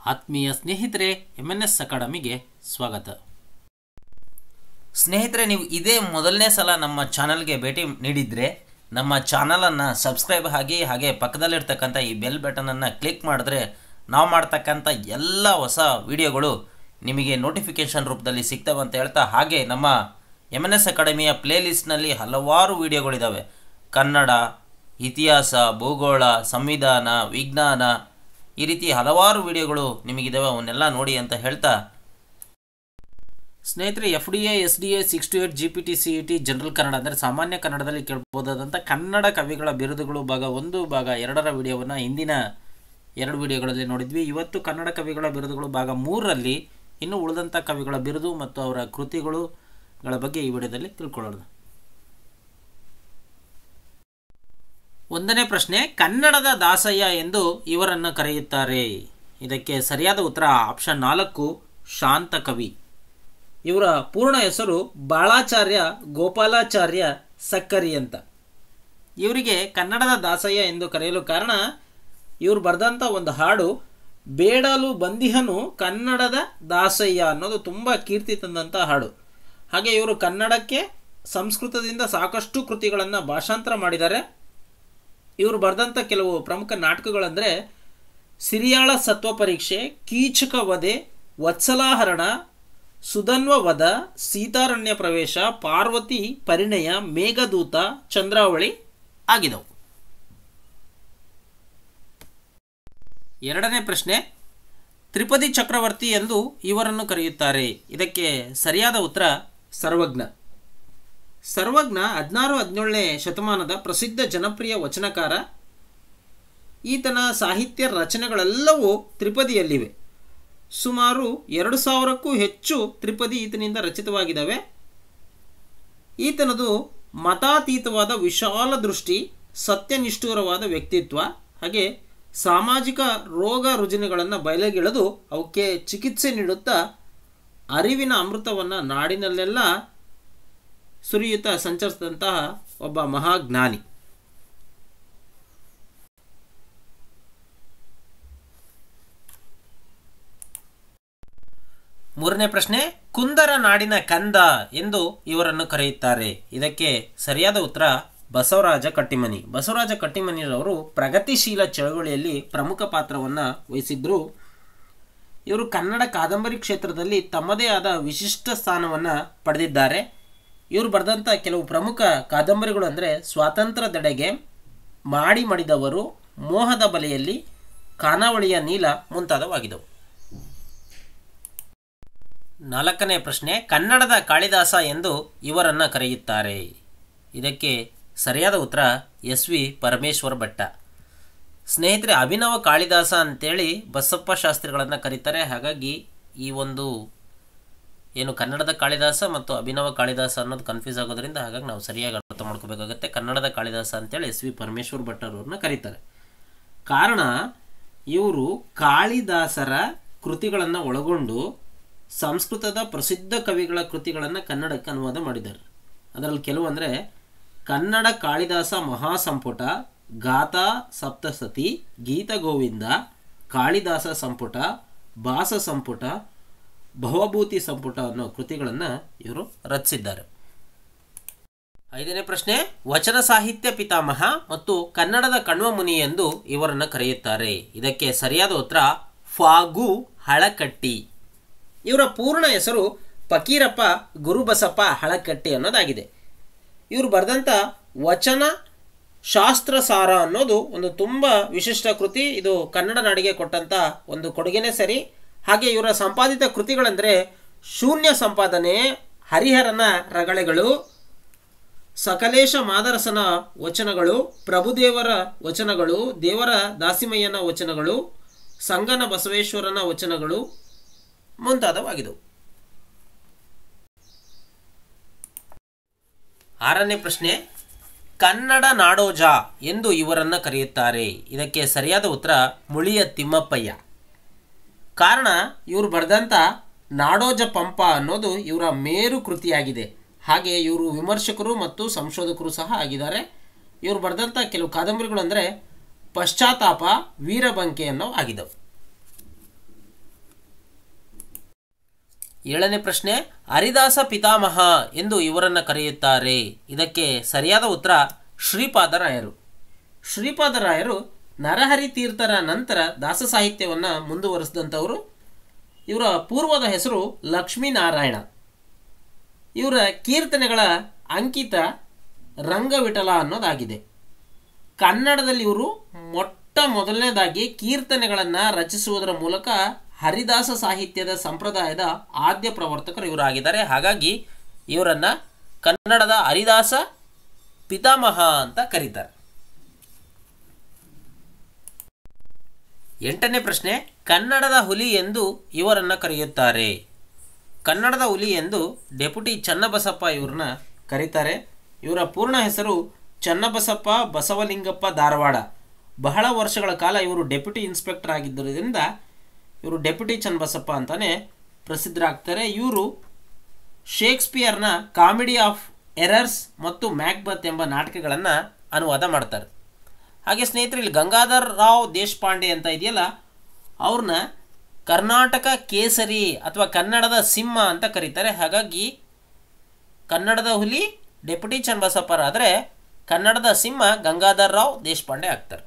ಆತ್ಮೀಯ ಸ್ನೇಹಿತರೆ M N S ಅಕಾಡೆಮಿಗೆ ಸ್ವಾಗತ ಸ್ನೇಹಿತರೆ ನೀವು ಇದೇ ಮೊದಲನೇ ಸಲ ನಮ್ಮ ಚಾನಲ್ಗೆ ಭೇಟಿ ನೀಡಿದರೆ ನಮ್ಮ ಚಾನಲನ್ನು ಸಬ್ಸ್ಕ್ರೈಬ್ ಆಗಿ ಹಾಗೆ ಪಕ್ಕದಲ್ಲಿರ್ತಕ್ಕಂಥ ಈ ಬೆಲ್ ಬಟನನ್ನು ಕ್ಲಿಕ್ ಮಾಡಿದ್ರೆ ನಾವು ಮಾಡ್ತಕ್ಕಂಥ ಎಲ್ಲ ಹೊಸ ವಿಡಿಯೋಗಳು ನಿಮಗೆ ನೋಟಿಫಿಕೇಷನ್ ರೂಪದಲ್ಲಿ ಸಿಗ್ತವೆ ಅಂತ ಹೇಳ್ತಾ ಹಾಗೆ ನಮ್ಮ ಎಮ್ ಎನ್ ಎಸ್ ಅಕಾಡೆಮಿಯ ಪ್ಲೇಲಿಸ್ಟ್ನಲ್ಲಿ ಹಲವಾರು ವಿಡಿಯೋಗಳಿದ್ದಾವೆ ಕನ್ನಡ ಇತಿಹಾಸ ಭೂಗೋಳ ಸಂವಿಧಾನ ವಿಜ್ಞಾನ ಈ ರೀತಿ ಹಲವಾರು ವಿಡಿಯೋಗಳು ನಿಮಗಿದ್ದಾವೆ ಅವನ್ನೆಲ್ಲ ನೋಡಿ ಅಂತ ಹೇಳ್ತಾ ಸ್ನೇಹಿತರೆ F D A S D A six two eight G P T C E T general Kannada ಅಂದರೆ ಸಾಮಾನ್ಯ ಕನ್ನಡದಲ್ಲಿ ಕೇಳ್ಬೋದಾದಂಥ ಕನ್ನಡ ಕವಿಗಳ ಬಿರುದುಗಳು ಭಾಗ ಒಂದು ಭಾಗ ಎರಡರ ವಿಡಿಯೋವನ್ನು ಹಿಂದಿನ ಎರಡು ವಿಡಿಯೋಗಳಲ್ಲಿ ನೋಡಿದ್ವಿ ಇವತ್ತು ಕನ್ನಡ ಕವಿಗಳ ಬಿರುದುಗಳು ಭಾಗ ಮೂರರಲ್ಲಿ ಇನ್ನು ಉಳಿದಂಥ ಕವಿಗಳ ಬಿರುದು ಮತ್ತು ಅವರ ಕೃತಿಗಳುಗಳ ಬಗ್ಗೆ ಈ ವಿಡಿಯೋದಲ್ಲಿ ತಿಳ್ಕೊಳ್ಳೋಣ ಒಂದನೇ ಪ್ರಶ್ನೆ ಕನ್ನಡದ ದಾಸಯ್ಯ ಎಂದು ಇವರನ್ನು ಕರೆಯುತ್ತಾರೆ ಇದಕ್ಕೆ ಸರಿಯಾದ ಉತ್ತರ ಆಪ್ಷನ್ ನಾಲ್ಕು ಶಾಂತ ಕವಿ ಇವರ ಪೂರ್ಣ ಹೆಸರು ಬಾಳಾಚಾರ್ಯ ಗೋಪಾಲಾಚಾರ್ಯ ಸಕ್ಕರಿ ಅಂತ ಇವರಿಗೆ ಕನ್ನಡದ ದಾಸಯ್ಯ ಎಂದು ಕರೆಯಲು ಕಾರಣ ಇವರು ಬರೆದಂಥ ಒಂದು ಹಾಡು ಬೇಡಲು ಬಂದಿಹನು ಕನ್ನಡದ ದಾಸಯ್ಯ ಅನ್ನೋದು ತುಂಬ ಕೀರ್ತಿ ತಂದಂಥ ಹಾಡು ಹಾಗೆ ಇವರು ಕನ್ನಡಕ್ಕೆ ಸಂಸ್ಕೃತದಿಂದ ಸಾಕಷ್ಟು ಕೃತಿಗಳನ್ನು ಭಾಷಾಂತರ ಮಾಡಿದ್ದಾರೆ ಇವರು ಬರೆದಂಥ ಕೆಲವು ಪ್ರಮುಖ ನಾಟಕಗಳಂದರೆ ಸಿರಿಯಾಳ ಸತ್ವ ಪರೀಕ್ಷೆ ಕೀಚಕ ವಧೆ ವತ್ಸಲಾಹರಣ ಸುಧನ್ವ ವಧ ಸೀತಾರಣ್ಯ ಪ್ರವೇಶ ಪಾರ್ವತಿ ಪರಿಣಯ ಮೇಘದೂತ ಚಂದ್ರಾವಳಿ ಆಗಿದವು ಎರಡನೇ ಪ್ರಶ್ನೆ ತ್ರಿಪದಿ ಚಕ್ರವರ್ತಿ ಎಂದು ಇವರನ್ನು ಕರೆಯುತ್ತಾರೆ ಇದಕ್ಕೆ ಸರಿಯಾದ ಉತ್ತರ ಸರ್ವಜ್ಞ ಸರ್ವಜ್ಞ ಹದಿನಾರು ಹದಿನೇಳನೇ ಶತಮಾನದ ಪ್ರಸಿದ್ಧ ಜನಪ್ರಿಯ ವಚನಕಾರ ಈತನ ಸಾಹಿತ್ಯ ರಚನೆಗಳೆಲ್ಲವೂ ತ್ರಿಪದಿಯಲ್ಲಿವೆ ಸುಮಾರು ಎರಡು ಸಾವಿರಕ್ಕೂ ಹೆಚ್ಚು ತ್ರಿಪದಿ ಈತನಿಂದ ರಚಿತವಾಗಿದ್ದಾವೆ ಈತನದು ಮತಾತೀತವಾದ ವಿಶಾಲ ದೃಷ್ಟಿ ಸತ್ಯನಿಷ್ಠೂರವಾದ ವ್ಯಕ್ತಿತ್ವ ಹಾಗೆ ಸಾಮಾಜಿಕ ರೋಗ ರುಜಿನಗಳನ್ನು ಬಯಲಿಗೆಳೆದು ಅವಕ್ಕೆ ಚಿಕಿತ್ಸೆ ನೀಡುತ್ತಾ ಅರಿವಿನ ಅಮೃತವನ್ನು ನಾಡಿನಲ್ಲೆಲ್ಲ ಸುರಿಯುತ್ತಾ ಸಂಚರಿಸಿದಂತಹ ಒಬ್ಬ ಮಹಾಜ್ಞಾನಿ ಮೂರನೇ ಪ್ರಶ್ನೆ ಕುಂದರ ನಾಡಿನ ಕಂದ ಎಂದು ಇವರನ್ನು ಕರೆಯುತ್ತಾರೆ ಇದಕ್ಕೆ ಸರಿಯಾದ ಉತ್ತರ ಬಸವರಾಜ ಕಟ್ಟಿಮನಿ ಬಸವರಾಜ ಕಟ್ಟಿಮನಿರವರು ಪ್ರಗತಿಶೀಲ ಚಳವಳಿಯಲ್ಲಿ ಪ್ರಮುಖ ಪಾತ್ರವನ್ನು ವಹಿಸಿದ್ರು ಇವರು ಕನ್ನಡ ಕಾದಂಬರಿ ಕ್ಷೇತ್ರದಲ್ಲಿ ತಮ್ಮದೇ ಆದ ವಿಶಿಷ್ಟ ಸ್ಥಾನವನ್ನು ಪಡೆದಿದ್ದಾರೆ ಇವರು ಬರೆದಂಥ ಕೆಲವು ಪ್ರಮುಖ ಕಾದಂಬರಿಗಳು ಅಂದರೆ ಸ್ವಾತಂತ್ರ್ಯದೆಡೆಗೆ ಮಾಡಿ ಮಡಿದವರು ಮೋಹದ ಬಲೆಯಲ್ಲಿ ಖಾನಾವಳಿಯ ನೀಲ ಮುಂತಾದವಾಗಿದ್ದವು ನಾಲ್ಕನೇ ಪ್ರಶ್ನೆ ಕನ್ನಡದ ಕಾಳಿದಾಸ ಎಂದು ಇವರನ್ನು ಕರೆಯುತ್ತಾರೆ ಇದಕ್ಕೆ ಸರಿಯಾದ ಉತ್ತರ ಎಸ್ ವಿ ಪರಮೇಶ್ವರ ಭಟ್ಟ ಸ್ನೇಹಿತರೆ ಅಭಿನವ ಕಾಳಿದಾಸ ಅಂತೇಳಿ ಬಸಪ್ಪ ಶಾಸ್ತ್ರಿಗಳನ್ನು ಕರೀತಾರೆ ಹಾಗಾಗಿ ಈ ಒಂದು ಏನು ಕನ್ನಡದ ಕಾಳಿದಾಸ ಮತ್ತು ಅಭಿನವ ಕಾಳಿದಾಸ ಅನ್ನೋದು ಕನ್ಫ್ಯೂಸ್ ಆಗೋದ್ರಿಂದ ಹಾಗಾಗಿ ನಾವು ಸರಿಯಾಗಿ ಅರ್ಥ ಮಾಡ್ಕೋಬೇಕಾಗುತ್ತೆ ಕನ್ನಡದ ಕಾಳಿದಾಸ ಅಂತೇಳಿ ಎಸ್ ವಿ ಪರಮೇಶ್ವರ ಭಟ್ಟರವ್ರನ್ನ ಕರೀತಾರೆ ಕಾರಣ ಇವರು ಕಾಳಿದಾಸರ ಕೃತಿಗಳನ್ನು ಒಳಗೊಂಡು ಸಂಸ್ಕೃತದ ಪ್ರಸಿದ್ಧ ಕವಿಗಳ ಕೃತಿಗಳನ್ನು ಕನ್ನಡಕ್ಕೆ ಅನುವಾದ ಮಾಡಿದ್ದಾರೆ ಅದರಲ್ಲಿ ಕೆಲವು ಅಂದರೆ ಕನ್ನಡ ಕಾಳಿದಾಸ ಮಹಾಸಂಪುಟ ಗಾಥಾ ಸಪ್ತಸತಿ ಗೀತ ಗೋವಿಂದ ಕಾಳಿದಾಸ ಸಂಪುಟ ಭಾಸ ಸಂಪುಟ ಭವಭೂತಿ ಸಂಪುಟ ಅನ್ನೋ ಕೃತಿಗಳನ್ನು ಇವರು ರಚಿಸಿದ್ದಾರೆ ಐದನೇ ಪ್ರಶ್ನೆ ವಚನ ಸಾಹಿತ್ಯ ಪಿತಾಮಹ ಮತ್ತು ಕನ್ನಡದ ಕಣ್ವ ಮುನಿ ಎಂದು ಇವರನ್ನು ಕರೆಯುತ್ತಾರೆ ಇದಕ್ಕೆ ಸರಿಯಾದ ಉತ್ತರ ಫಾಗು ಹಳಕಟ್ಟಿ ಇವರ ಪೂರ್ಣ ಹೆಸರು ಫಕೀರಪ್ಪ ಗುರುಬಸಪ್ಪ ಹಳಕಟ್ಟಿ ಅನ್ನೋದಾಗಿದೆ ಇವರು ಬರೆದಂಥ ವಚನ ಶಾಸ್ತ್ರಸಾರ ಅನ್ನೋದು ಒಂದು ತುಂಬ ವಿಶಿಷ್ಟ ಕೃತಿ ಇದು ಕನ್ನಡ ನಾಡಿಗೆ ಕೊಟ್ಟಂಥ ಒಂದು ಕೊಡುಗೆನೇ ಸರಿ ಹಾಗೆ ಇವರ ಸಂಪಾದಿತ ಕೃತಿಗಳೆಂದರೆ ಶೂನ್ಯ ಸಂಪಾದನೆ ಹರಿಹರನ ರಗಳೆಗಳು ಸಕಲೇಶ ಮಾದರಸನ ವಚನಗಳು ಪ್ರಭುದೇವರ ವಚನಗಳು ದೇವರ ದಾಸಿಮಯ್ಯನ ವಚನಗಳು ಸಂಗನ ಬಸವೇಶ್ವರನ ವಚನಗಳು ಮುಂತಾದವಾಗಿದ್ದವು ಆರನೇ ಪ್ರಶ್ನೆ ಕನ್ನಡ ನಾಡೋಜ ಎಂದು ಇವರನ್ನು ಕರೆಯುತ್ತಾರೆ ಇದಕ್ಕೆ ಸರಿಯಾದ ಉತ್ತರ ಮುಳಿಯ ತಿಮ್ಮಪ್ಪಯ್ಯ ಕಾರಣ ಇವರು ಬರೆದಂಥ ನಾಡೋಜ ಪಂಪ ಅನ್ನೋದು ಇವರ ಮೇರು ಕೃತಿಯಾಗಿದೆ ಹಾಗೆ ಇವರು ವಿಮರ್ಶಕರು ಮತ್ತು ಸಂಶೋಧಕರು ಸಹ ಆಗಿದ್ದಾರೆ ಇವರು ಬರೆದಂಥ ಕೆಲವು ಕಾದಂಬರಿಗಳು ಅಂದರೆ ಪಶ್ಚಾತ್ತಾಪ ವೀರಬಂಕೆ ಅನ್ನೋ ಆಗಿದ್ದವು ಏಳನೇ ಪ್ರಶ್ನೆ ಹರಿದಾಸ ಪಿತಾಮಹ ಎಂದು ಇವರನ್ನು ಕರೆಯುತ್ತಾರೆ ಇದಕ್ಕೆ ಸರಿಯಾದ ಉತ್ತರ ಶ್ರೀಪಾದರಾಯರು ಶ್ರೀಪಾದರಾಯರು ನರಹರಿ ತೀರ್ಥರ ನಂತರ ದಾಸ ಸಾಹಿತ್ಯವನ್ನು ಮುಂದುವರಿಸಿದಂಥವರು ಇವರ ಪೂರ್ವದ ಹೆಸರು ಲಕ್ಷ್ಮೀನಾರಾಯಣ ಇವರ ಕೀರ್ತನೆಗಳ ಅಂಕಿತ ರಂಗವಿಠಲ ಅನ್ನೋದಾಗಿದೆ ಕನ್ನಡದಲ್ಲಿ ಇವರು ಮೊಟ್ಟ ಮೊದಲನೇದಾಗಿ ಕೀರ್ತನೆಗಳನ್ನು ರಚಿಸುವುದರ ಮೂಲಕ ಹರಿದಾಸ ಸಾಹಿತ್ಯದ ಸಂಪ್ರದಾಯದ ಆದ್ಯ ಪ್ರವರ್ತಕರು ಇವರಾಗಿದ್ದಾರೆ ಹಾಗಾಗಿ ಇವರನ್ನು ಕನ್ನಡದ ಹರಿದಾಸ ಪಿತಾಮಹ ಅಂತ ಕರೀತಾರೆ ಎಂಟನೇ ಪ್ರಶ್ನೆ ಕನ್ನಡದ ಹುಲಿ ಎಂದು ಇವರನ್ನು ಕರೆಯುತ್ತಾರೆ ಕನ್ನಡದ ಹುಲಿ ಎಂದು ಡೆಪ್ಯುಟಿ ಚನ್ನಬಸಪ್ಪ ಇವ್ರನ್ನ ಕರೀತಾರೆ ಇವರ ಪೂರ್ಣ ಹೆಸರು ಚನ್ನಬಸಪ್ಪ ಬಸವಲಿಂಗಪ್ಪ ಧಾರವಾಡ ಬಹಳ ವರ್ಷಗಳ ಕಾಲ ಇವರು ಡೆಪ್ಯುಟಿ ಇನ್ಸ್ಪೆಕ್ಟರ್ ಆಗಿದ್ದರಿಂದ ಇವರು ಡೆಪ್ಯುಟಿ ಚನ್ನಬಸಪ್ಪ ಅಂತಲೇ ಪ್ರಸಿದ್ಧರಾಗ್ತಾರೆ ಇವರು ಶೇಕ್ಸ್ಪಿಯರ್ನ ಕಾಮಿಡಿ ಆಫ್ ಎರರ್ಸ್ ಮತ್ತು ಮ್ಯಾಕ್ಬತ್ ಎಂಬ ನಾಟಕಗಳನ್ನು ಅನುವಾದ ಮಾಡ್ತಾರೆ ಹಾಗೆ ಸ್ನೇಹಿತರೆ ಇಲ್ಲಿ ಗಂಗಾಧರ್ ರಾವ್ ದೇಶಪಾಂಡೆ ಅಂತ ಇದೆಯಲ್ಲ ಅವ್ರನ್ನ ಕರ್ನಾಟಕ ಕೇಸರಿ ಅಥವಾ ಕನ್ನಡದ ಸಿಂಹ ಅಂತ ಕರೀತಾರೆ ಹಾಗಾಗಿ ಕನ್ನಡದ ಹುಲಿ ಡೆಪ್ಯುಟಿ ಚನ್ನಬಸಪ್ಪರಾದರೆ ಕನ್ನಡದ ಸಿಂಹ ಗಂಗಾಧರ್ ರಾವ್ ದೇಶಪಾಂಡೆ ಆಗ್ತಾರೆ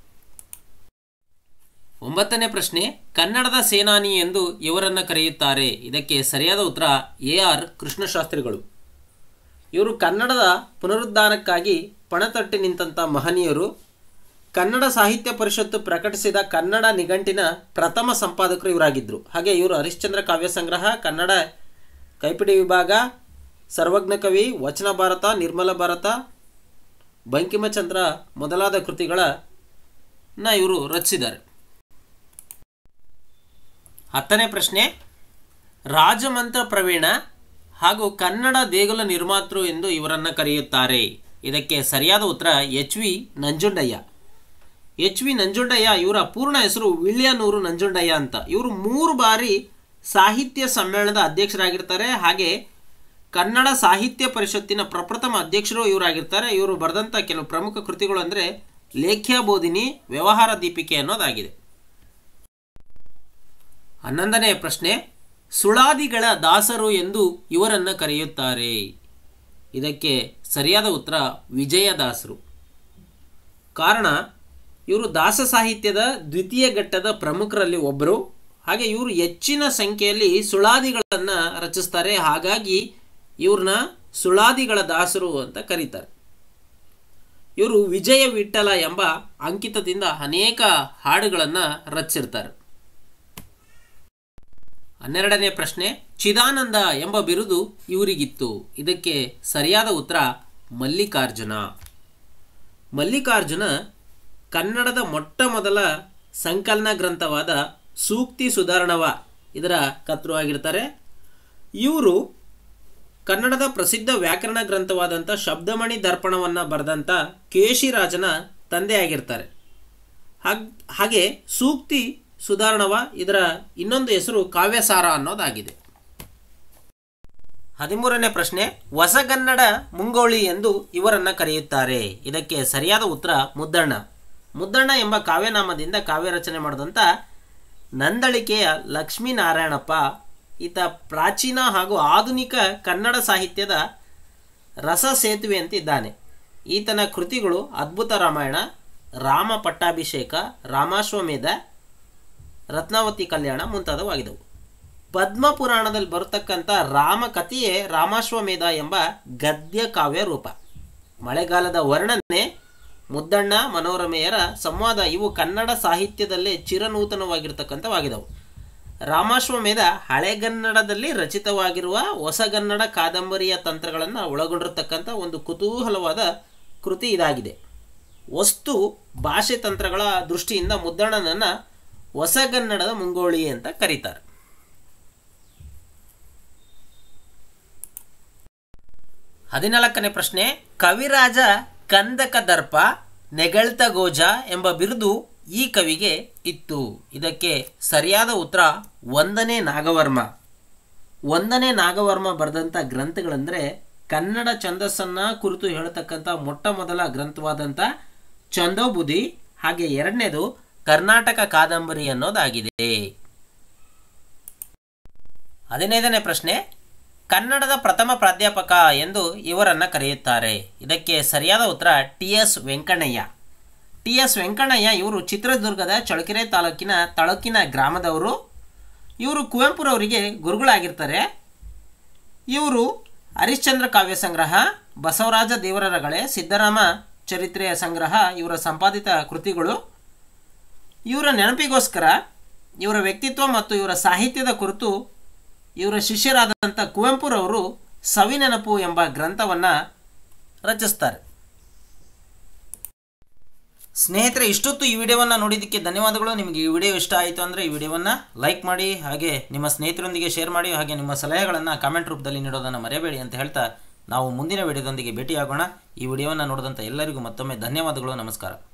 ಒಂಬತ್ತನೇ ಪ್ರಶ್ನೆ ಕನ್ನಡದ ಸೇನಾನಿ ಎಂದು ಇವರನ್ನು ಕರೆಯುತ್ತಾರೆ ಇದಕ್ಕೆ ಸರಿಯಾದ ಉತ್ತರ ಎ ಆರ್ ಕೃಷ್ಣಶಾಸ್ತ್ರಿಗಳು ಇವರು ಕನ್ನಡದ ಪುನರುದ್ಧಾನಕ್ಕಾಗಿ ಪಣತೊಟ್ಟಿ ನಿಂತಹ ಮಹನೀಯರು ಕನ್ನಡ ಸಾಹಿತ್ಯ ಪರಿಷತ್ತು ಪ್ರಕಟಿಸಿದ ಕನ್ನಡ ನಿಘಂಟಿನ ಪ್ರಥಮ ಸಂಪಾದಕರು ಇವರಾಗಿದ್ದರು ಹಾಗೆ ಇವರು ಹರಿಶ್ಚಂದ್ರ ಕಾವ್ಯ ಸಂಗ್ರಹ ಕನ್ನಡ ಕೈಪಿಡಿ ವಿಭಾಗ ಸರ್ವಜ್ಞ ಕವಿ ವಚನ ಭಾರತ ನಿರ್ಮಲ ಭಾರತ ಬಂಕಿಮಚಂದ್ರ ಮೊದಲಾದ ಕೃತಿಗಳನ್ನ ಇವರು ರಚಿಸಿದ್ದಾರೆ ಹತ್ತನೇ ಪ್ರಶ್ನೆ ರಾಜಮಂತ್ರ ಪ್ರವೀಣ ಹಾಗೂ ಕನ್ನಡ ದೇಗುಲ ನಿರ್ಮಾತೃ ಎಂದು ಇವರನ್ನು ಕರೆಯುತ್ತಾರೆ ಇದಕ್ಕೆ ಸರಿಯಾದ ಉತ್ತರ H V Nanjundaiah H V Nanjundaiah ಇವರ ಪೂರ್ಣ ಹೆಸರು ವಿಳ್ಯನೂರು ನಂಜುಂಡಯ್ಯ ಅಂತ ಇವರು ಮೂರು ಬಾರಿ ಸಾಹಿತ್ಯ ಸಮ್ಮೇಳನದ ಅಧ್ಯಕ್ಷರಾಗಿರ್ತಾರೆ ಹಾಗೆ ಕನ್ನಡ ಸಾಹಿತ್ಯ ಪರಿಷತ್ತಿನ ಪ್ರಪ್ರಥಮ ಅಧ್ಯಕ್ಷರು ಇವರಾಗಿರ್ತಾರೆ ಇವರು ಬರೆದಂಥ ಕೆಲವು ಪ್ರಮುಖ ಕೃತಿಗಳು ಅಂದರೆ ಲೇಖ್ಯ ಬೋಧಿನಿ ವ್ಯವಹಾರ ದೀಪಿಕೆ ಅನ್ನೋದಾಗಿದೆ ಹನ್ನೊಂದನೇ ಪ್ರಶ್ನೆ ಸುಳಾದಿಗಳ ದಾಸರು ಎಂದು ಇವರನ್ನು ಕರೆಯುತ್ತಾರೆ ಇದಕ್ಕೆ ಸರಿಯಾದ ಉತ್ತರ ವಿಜಯದಾಸರು ಕಾರಣ ಇವರು ದಾಸ ಸಾಹಿತ್ಯದ ದ್ವಿತೀಯ ಘಟ್ಟದ ಪ್ರಮುಖರಲ್ಲಿ ಒಬ್ಬರು ಹಾಗೆ ಇವರು ಹೆಚ್ಚಿನ ಸಂಖ್ಯೆಯಲ್ಲಿ ಸುಳಾದಿಗಳನ್ನು ರಚಿಸ್ತಾರೆ ಹಾಗಾಗಿ ಇವ್ರನ್ನ ಸುಳಾದಿಗಳ ದಾಸರು ಅಂತ ಕರೀತಾರೆ ಇವರು ವಿಜಯ ವಿಠಲ ಎಂಬ ಅಂಕಿತದಿಂದ ಅನೇಕ ಹಾಡುಗಳನ್ನು ರಚಿಸಿರ್ತಾರೆ ಹನ್ನೆರಡನೇ ಪ್ರಶ್ನೆ ಚಿದಾನಂದ ಎಂಬ ಬಿರುದು ಇವರಿಗಿತ್ತು ಇದಕ್ಕೆ ಸರಿಯಾದ ಉತ್ತರ ಮಲ್ಲಿಕಾರ್ಜುನ ಮಲ್ಲಿಕಾರ್ಜುನ ಕನ್ನಡದ ಮೊಟ್ಟ ಮೊದಲ ಸಂಕಲನ ಗ್ರಂಥವಾದ ಸೂಕ್ತಿ ಸುಧಾರಣವ ಇದರ ಕರ್ತೃ ಆಗಿರ್ತಾರೆ ಇವರು ಕನ್ನಡದ ಪ್ರಸಿದ್ಧ ವ್ಯಾಕರಣ ಗ್ರಂಥವಾದಂಥ ಶಬ್ದಮಣಿ ದರ್ಪಣವನ್ನು ಬರೆದಂಥ ಕೇಶಿರಾಜನ ತಂದೆಯಾಗಿರ್ತಾರೆ ಹಾಗ್ ಹಾಗೆ ಸೂಕ್ತಿ ಸುಧಾರಣವ ಇದರ ಇನ್ನೊಂದು ಹೆಸರು ಕಾವ್ಯಸಾರ ಅನ್ನೋದಾಗಿದೆ ಹದಿಮೂರನೇ ಪ್ರಶ್ನೆ ಹೊಸಗನ್ನಡ ಮುಂಗೋಳಿ ಎಂದು ಇವರನ್ನು ಕರೆಯುತ್ತಾರೆ ಇದಕ್ಕೆ ಸರಿಯಾದ ಉತ್ತರ ಮುದ್ದಣ್ಣ ಮುದ್ದಣ್ಣ ಎಂಬ ಕಾವ್ಯನಾಮದಿಂದ ಕಾವ್ಯ ರಚನೆ ಮಾಡಿದಂಥ ನಂದಳಿಕೆಯ ಲಕ್ಷ್ಮೀನಾರಾಯಣಪ್ಪ ಈತ ಪ್ರಾಚೀನ ಹಾಗೂ ಆಧುನಿಕ ಕನ್ನಡ ಸಾಹಿತ್ಯದ ರಸ ಸೇತುವೆ ಅಂತ ಇದ್ದಾನೆ ಈತನ ಕೃತಿಗಳು ಅದ್ಭುತ ರಾಮಾಯಣ ರಾಮ ಪಟ್ಟಾಭಿಷೇಕ ರಾಮಾಶ್ವಮೇಧ ರತ್ನಾವತಿ ಕಲ್ಯಾಣ ಮುಂತಾದವಾಗಿದ್ದವು ಪದ್ಮ ಪುರಾಣದಲ್ಲಿ ಬರತಕ್ಕಂಥ ರಾಮ ಕಥೆಯೇ ರಾಮಾಶ್ವಮೇಧ ಎಂಬ ಗದ್ಯ ಕಾವ್ಯ ರೂಪ ಮಳೆಗಾಲದ ವರ್ಣನೆ ಮುದ್ದಣ್ಣ ಮನೋರಮೆಯರ ಸಂವಾದ ಇವು ಕನ್ನಡ ಸಾಹಿತ್ಯದಲ್ಲೇ ಚಿರನೂತನವಾಗಿರ್ತಕ್ಕಂಥವಾಗಿದ್ದವು ರಾಮಾಶ್ವಮೇಧ ಹಳೆಗನ್ನಡದಲ್ಲಿ ರಚಿತವಾಗಿರುವ ಹೊಸಗನ್ನಡ ಕಾದಂಬರಿಯ ತಂತ್ರಗಳನ್ನು ಒಳಗೊಂಡಿರತಕ್ಕಂಥ ಒಂದು ಕುತೂಹಲವಾದ ಕೃತಿ ಇದಾಗಿದೆ ವಸ್ತು ಭಾಷೆ ತಂತ್ರಗಳ ದೃಷ್ಟಿಯಿಂದ ಮುದ್ದಣ್ಣನನ್ನು ಹೊಸಗನ್ನಡದ ಮುಂಗೋಳಿ ಅಂತ ಕರೀತಾರೆ ಹದಿನಾಲ್ಕನೇ ಪ್ರಶ್ನೆ ಕವಿರಾಜ ಕಂದಕ ದರ್ಪ ನೆಗಳ್ತ ಗೋಜ ಎಂಬ ಬಿರುದು ಈ ಕವಿಗೆ ಇತ್ತು ಇದಕ್ಕೆ ಸರಿಯಾದ ಉತ್ತರ ಒಂದನೇ ನಾಗವರ್ಮ ಒಂದನೇ ನಾಗವರ್ಮ ಬರೆದಂಥ ಗ್ರಂಥಗಳಂದರೆ ಕನ್ನಡ ಛಂದಸ್ಸನ್ನು ಕುರಿತು ಹೇಳ್ತಕ್ಕಂಥ ಮೊಟ್ಟ ಮೊದಲ ಗ್ರಂಥವಾದಂಥ ಚಂದೋಬುದಿ ಹಾಗೆ ಎರಡನೇದು ಕರ್ನಾಟಕ ಕಾದಂಬರಿ ಅನ್ನೋದಾಗಿದೆ ಹದಿನೈದನೇ ಪ್ರಶ್ನೆ ಕನ್ನಡದ ಪ್ರಥಮ ಪ್ರಾಧ್ಯಾಪಕ ಎಂದು ಇವರನ್ನು ಕರೆಯುತ್ತಾರೆ ಇದಕ್ಕೆ ಸರಿಯಾದ ಉತ್ತರ T S Venkannaiah T S Venkannaiah ಇವರು ಚಿತ್ರದುರ್ಗದ ಚಳ್ಳಕೆರೆ ತಾಲೂಕಿನ ತಳಕಿನ ಗ್ರಾಮದವರು ಇವರು ಕುವೆಂಪುರವರಿಗೆ ಗುರುಗಳಾಗಿರ್ತಾರೆ ಇವರು ಹರಿಶ್ಚಂದ್ರ ಕಾವ್ಯ ಸಂಗ್ರಹ ಬಸವರಾಜ ದೇವರರಗಳೆ ಸಿದ್ದರಾಮ ಚರಿತ್ರೆಯ ಸಂಗ್ರಹ ಇವರ ಸಂಪಾದಿತ ಕೃತಿಗಳು ಇವರ ನೆನಪಿಗೋಸ್ಕರ ಇವರ ವ್ಯಕ್ತಿತ್ವ ಮತ್ತು ಇವರ ಸಾಹಿತ್ಯದ ಕುರಿತು ಇವರ ಶಿಷ್ಯರಾದಂಥ ಕುವೆಂಪುರವರು ಸವಿನೆನಪು ಎಂಬ ಗ್ರಂಥವನ್ನು ರಚಿಸ್ತಾರೆ ಸ್ನೇಹಿತರೆ ಇಷ್ಟೊತ್ತು ಈ ವಿಡಿಯೋವನ್ನು ನೋಡಿದ್ದಕ್ಕೆ ಧನ್ಯವಾದಗಳು ನಿಮಗೆ ಈ ವಿಡಿಯೋ ಇಷ್ಟ ಆಯಿತು ಅಂದರೆ ಈ ವಿಡಿಯೋವನ್ನು ಲೈಕ್ ಮಾಡಿ ಹಾಗೆ ನಿಮ್ಮ ಸ್ನೇಹಿತರೊಂದಿಗೆ ಶೇರ್ ಮಾಡಿ ಹಾಗೆ ನಿಮ್ಮ ಸಲಹೆಗಳನ್ನು ಕಾಮೆಂಟ್ ರೂಪದಲ್ಲಿ ನೀಡೋದನ್ನು ಮರೆಯಬೇಡಿ ಅಂತ ಹೇಳ್ತಾ ನಾವು ಮುಂದಿನ ವಿಡಿಯೋದೊಂದಿಗೆ ಭೇಟಿಯಾಗೋಣ ಈ ವಿಡಿಯೋವನ್ನು ನೋಡಿದಂಥ ಎಲ್ಲರಿಗೂ ಮತ್ತೊಮ್ಮೆ ಧನ್ಯವಾದಗಳು ನಮಸ್ಕಾರ